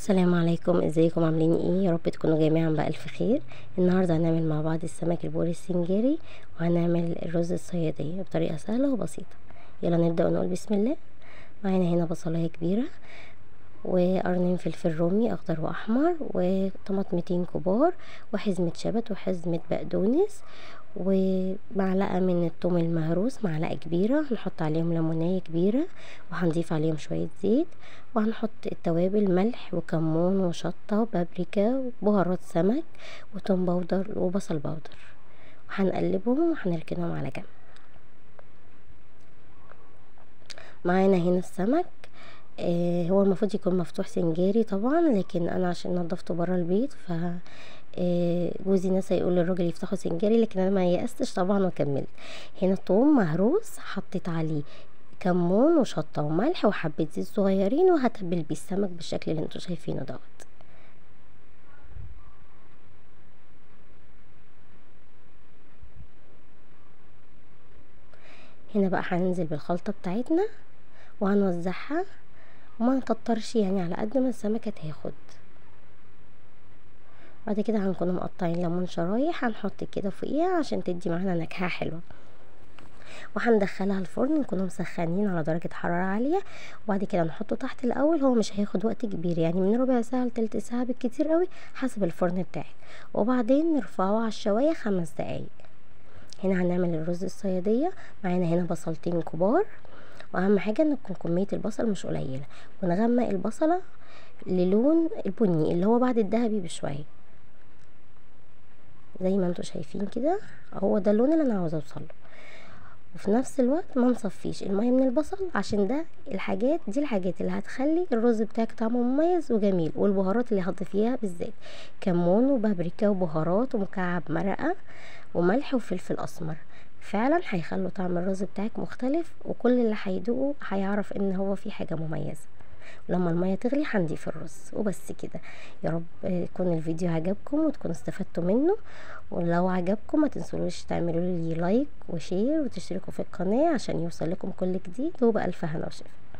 السلام عليكم ازيكم عاملين ايه يا رب تكونوا جميعا بألف خير النهاردة هنعمل مع بعض السمك البوري السنجاري وهنعمل الرز الصيادية بطريقة سهلة وبسيطة يلا نبدأ ونقول بسم الله معانا هنا بصلاية كبيرة وقرنين فلفل رومي اخضر واحمر وطماطمتين كبار وحزمة شبت وحزمة بقدونس ومعلقة من الثوم المهروس معلقة كبيرة هنحط عليهم ليمونية كبيرة وهنضيف عليهم شوية زيت وهنحط التوابل ملح وكمون وشطة وبابريكا وبهارات سمك وتوم بودر وبصل بودر وهنقلبهم وهنركنهم على جنب معانا هنا السمك آه هو المفروض يكون مفتوح سنجاري طبعا لكن انا عشان نضفته برا البيت ف آه جوزي ناس هيقول للراجل يفتحوا سنجاري لكن انا ما يأستش طبعا وكملت هنا ثوم مهروس حطيت عليه كمون وشطه وملح وحبه زيت صغيرين وهتبل بيه السمك بالشكل اللي انتوا شايفينه دوت هنا بقى هننزل بالخلطه بتاعتنا وهنوزعها وما نكترش يعني على قد ما السمكه تاخد بعد كده هنكون مقطعين ليمون شرايح هنحط كده فوقيها عشان تدي معانا نكهه حلوه وهندخلها الفرن نكون مسخنين على درجة حرارة عالية وبعد كده نحطه تحت الأول هو مش هياخد وقت كبير يعني من ربع ساعة لتلت ساعة بالكتير قوي حسب الفرن بتاعك وبعدين نرفعه على الشواية خمس دقايق هنا هنعمل الرز الصيادية معانا هنا بصلتين كبار واهم حاجة ان تكون كمية البصل مش قليلة ونغمق البصلة للون البني اللي هو بعد الذهبي بشوية زي ما انتوا شايفين كده هو ده اللون اللي انا عاوزه اوصله وفي نفس الوقت ما نصفيش الميه من البصل عشان ده الحاجات دي الحاجات اللي هتخلي الرز بتاعك طعمه مميز وجميل والبهارات اللي هتضيفيها بالذات كمون وبابريكا وبهارات ومكعب مرقه وملح وفلفل اسمر فعلا هيخلوا طعم الرز بتاعك مختلف وكل اللي هيدوقه هيعرف ان هو في حاجه مميزه لما المية تغلي هنضيف الرز وبس كده يا رب يكون الفيديو عجبكم وتكونوا استفدتوا منه ولو عجبكم ما تنسوش تعملوا لي لايك وشير وتشتركوا في القناة عشان يوصل لكم كل جديد وبألف هنا وشفا